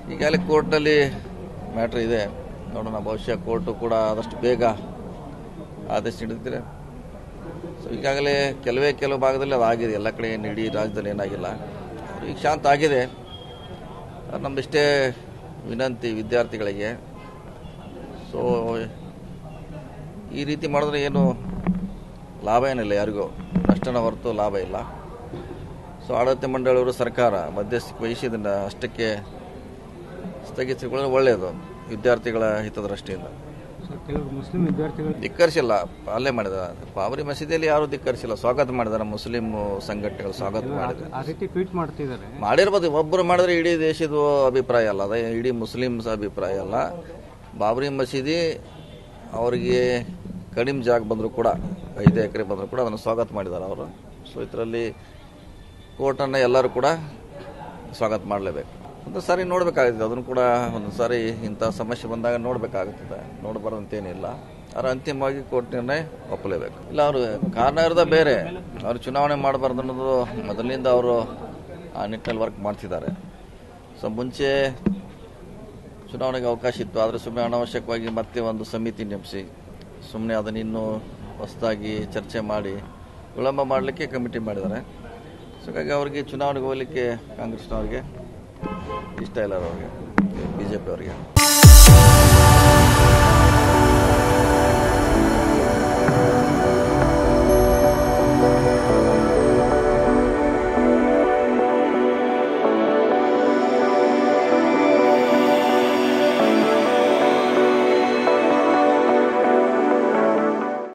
ಈಗಾಗಲೇ ಕೋರ್ಟ್ನಲ್ಲಿ ಮ್ಯಾಟ್ರ್ ಇದೆ ನೋಡೋಣ ಬಹುಶಃ ಕೋರ್ಟು ಕೂಡ ಆದಷ್ಟು ಬೇಗ ಆದೇಶ ನೀಡಿದ್ರೆ ಸೊ ಈಗಾಗಲೇ ಕೆಲವೇ ಕೆಲವು ಭಾಗದಲ್ಲಿ ಅದು ಆಗಿದೆ ಎಲ್ಲ ಕಡೆ ಏನು ಇಡೀ ರಾಜ್ಯದಲ್ಲಿ ಏನಾಗಿಲ್ಲ ಈಗ ಶಾಂತ ಆಗಿದೆ ಅದು ನಮ್ದಿಷ್ಟೇ ವಿನಂತಿ ವಿದ್ಯಾರ್ಥಿಗಳಿಗೆ ಸೊ ಈ ರೀತಿ ಮಾಡಿದ್ರೆ ಏನು ಲಾಭ ಏನಿಲ್ಲ ಯಾರಿಗೂ ನಷ್ಟನ ಹೊರತು ಲಾಭ ಇಲ್ಲ ಸೊ ಆಡಳಿತ ಮಂಡಳಿಯವರು ಸರ್ಕಾರ ಮಧ್ಯಸ್ಥಿಕೆ ವಹಿಸಿ ಇದನ್ನು ಅಷ್ಟಕ್ಕೆ ಸ್ಥಗಿತಗೊಳ್ಳೋದು ಒಳ್ಳೆಯದು ವಿದ್ಯಾರ್ಥಿಗಳ ಹಿತದೃಷ್ಟಿಯಿಂದ ಸರ್ ಕೆಲವರು ಮುಸ್ಲಿಂ ವಿದ್ಯಾರ್ಥಿಗಳು ಧಿಕ್ಕರಿಸಿಲ್ಲ ಪಾಲನೆ ಮಾಡಿದ್ದಾರೆ ಬಾಬರಿ ಮಸೀದಿಯಲ್ಲಿ ಯಾರು ಧಿಕ್ಕರಿಸಿಲ್ಲ ಸ್ವಾಗತ ಮಾಡಿದ್ದಾರೆ ಮುಸ್ಲಿಂ ಸಂಘಟನೆಗಳು ಸ್ವಾಗತ ಮಾಡಿದ್ದಾರೆ ಆ ರೀತಿ ಟ್ವೀಟ್ ಮಾಡ್ತಿದ್ದಾರೆ ಮಾಡಿರ್ಬೋದು ಒಬ್ಬರು ಮಾಡಿದ್ರೆ ಇಡೀ ದೇಶದ ಅಭಿಪ್ರಾಯ ಅಲ್ಲ ಅದೇ ಇಡೀ ಮುಸ್ಲಿಮ್ಸ್ ಅಭಿಪ್ರಾಯ ಅಲ್ಲ ಬಾಬರಿ ಮಸೀದಿ ಅವರಿಗೆ ಕಡಿಮೆ ಜಾಗ ಬಂದರೂ ಕೂಡ ಐದು ಎಕರೆ ಬಂದರೂ ಕೂಡ ಅದನ್ನು ಸ್ವಾಗತ ಮಾಡಿದ್ದಾರೆ ಅವರು ಸೊ ಇದರಲ್ಲಿ ಕೋರ್ಟನ್ನು ಎಲ್ಲರೂ ಕೂಡ ಸ್ವಾಗತ ಮಾಡಲೇಬೇಕು ಒಂದು ಸಾರಿ ನೋಡಬೇಕಾಗುತ್ತೆ ಅದನ್ನು ಕೂಡ ಒಂದು ಸಾರಿ ಇಂಥ ಸಮಸ್ಯೆ ಬಂದಾಗ ನೋಡಬೇಕಾಗುತ್ತದೆ ನೋಡಬಾರ್ದಂತೇನಿಲ್ಲ ಆದರೆ ಅಂತಿಮವಾಗಿ ಕೋರ್ಟ್ ನಿರ್ಣಯ ಒಪ್ಪಲೇಬೇಕು ಇಲ್ಲ ಅವರು ಕಾರಣ ಇರೋದ ಬೇರೆ ಅವರು ಚುನಾವಣೆ ಮಾಡಬಾರ್ದು ಅನ್ನೋದು ಮೊದಲಿನಿಂದ ಅವರು ಆ ನಿಟ್ಟಿನಲ್ಲಿ ವರ್ಕ್ ಮಾಡ್ತಿದ್ದಾರೆ ಸೊ ಮುಂಚೆ ಚುನಾವಣೆಗೆ ಅವಕಾಶ ಇತ್ತು ಆದರೆ ಸುಮ್ಮನೆ ಅನಾವಶ್ಯಕವಾಗಿ ಮತ್ತೆ ಒಂದು ಸಮಿತಿ ನೇಮಿಸಿ ಸುಮ್ಮನೆ ಅದನ್ನು ಇನ್ನೂ ಹೊಸದಾಗಿ ಚರ್ಚೆ ಮಾಡಿ ವಿಳಂಬ ಮಾಡಲಿಕ್ಕೆ ಕಮಿಟಿ ಮಾಡಿದ್ದಾರೆ ಸೊ ಹಾಗಾಗಿ ಅವರಿಗೆ ಚುನಾವಣೆಗೆ ಹೋಗಲಿಕ್ಕೆ ಕಾಂಗ್ರೆಸ್ನವ್ರಿಗೆ ಇಷ್ಟ ಇಲ್ಲ ಅವ್ರಿಗೆ ಬಿ ಜೆ ಪಿ ಅವರಿಗೆ